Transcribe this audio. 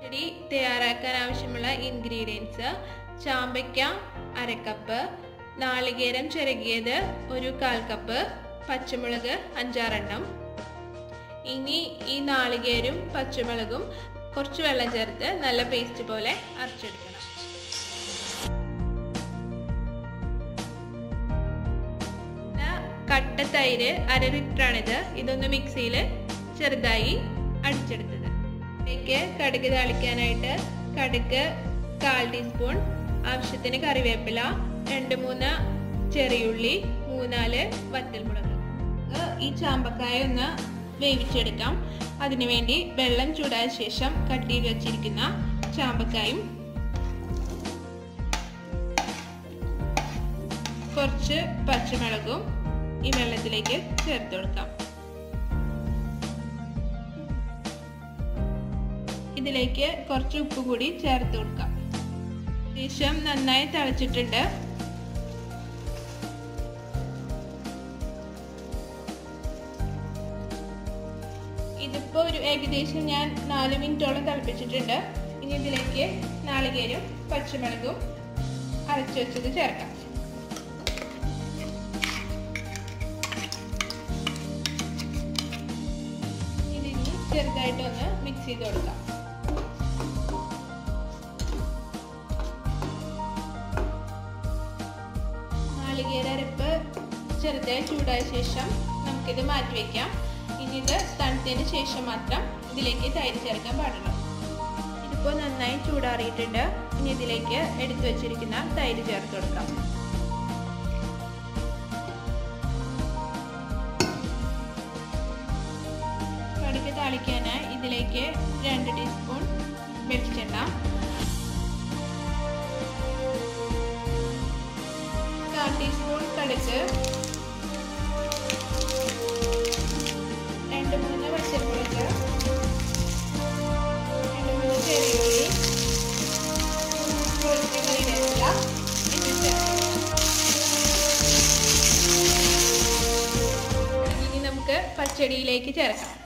പച്ചടി തയ്യാറാക്കാൻ ആവശ്യമുള്ള ഇൻഗ്രീഡിയൻസ് ചാമ്പയ്ക്ക അരക്കപ്പ് നാളികേരം ചിരകിയത് ഒരു കാൽ കപ്പ് പച്ചമുളക് അഞ്ചാറെണ്ണം ഇനി ഈ നാളികേരും പച്ചമുളകും കുറച്ച് വെള്ളം ചേർത്ത് നല്ല പേസ്റ്റ് പോലെ അരച്ചെടുക്കണം കട്ട തൈര് അര ലിറ്ററാണിത് ഇതൊന്ന് മിക്സിയിൽ ചെറുതായി അടിച്ചെടുത്തത് ഇതിലേക്ക് കടുക് താളിക്കാനായിട്ട് കടുക് കാൽ ടീസ്പൂൺ ആവശ്യത്തിന് കറിവേപ്പില രണ്ട് മൂന്ന് ചെറിയുള്ളി മൂന്നാല് വറ്റൽമുളക് ഈ ചാമ്പക്കായ ഒന്ന് വേവിച്ചെടുക്കാം അതിനുവേണ്ടി വെള്ളം ചൂടായ ശേഷം കട്ട് ചെയ്ത് വെച്ചിരിക്കുന്ന ചാമ്പക്കായും കുറച്ച് പച്ചമുളകും ഈ വെള്ളത്തിലേക്ക് ചേർത്ത് കൊടുക്കാം ഇതിലേക്ക് കുറച്ച് ഉപ്പ് കൂടി ചേർത്ത് കൊടുക്കാം ശേഷം നന്നായി തിളച്ചിട്ടുണ്ട് ഇതിപ്പോ ഒരു ഏകദേശം ഞാൻ നാല് മിനിറ്റോളം തിളപ്പിച്ചിട്ടുണ്ട് ഇനി ഇതിലേക്ക് നാളികേരും പച്ചമുളകും അരച്ചു വെച്ചത് ചേർക്കാം ഇതിനി ചെറുതായിട്ടൊന്ന് മിക്സ് ചെയ്ത് കൊടുക്കാം നാളികേര അരപ്പ് ചെറുതായി ചൂടായ ശേഷം നമുക്കിത് മാറ്റി വയ്ക്കാം ഇനി ഇത് തണുത്തതിന് ശേഷം മാത്രം ഇതിലേക്ക് തൈര് ചേർക്കാൻ പാടുള്ളൂ ഇതിപ്പോൾ നന്നായി ചൂടാറിയിട്ടുണ്ട് ഇനി ഇതിലേക്ക് എടുത്തു വച്ചിരിക്കുന്ന തൈര് ചേർത്ത് കൊടുക്കാം കടുക് താളിക്കാനായി ഇതിലേക്ക് രണ്ട് ടീസ്പൂൺ വെളിച്ചെണ്ണ കാൽ ടീസ്പൂൺ കടുക് രണ്ട് മൂന്ന് പച്ചമുളക് രണ്ട് മൂന്ന് ചെറിയുള്ളി കുറച്ച് കറിവേപ്പില എന്നിട്ട് ഇനി നമുക്ക് പച്ചടിയിലേക്ക് ചേർക്കാം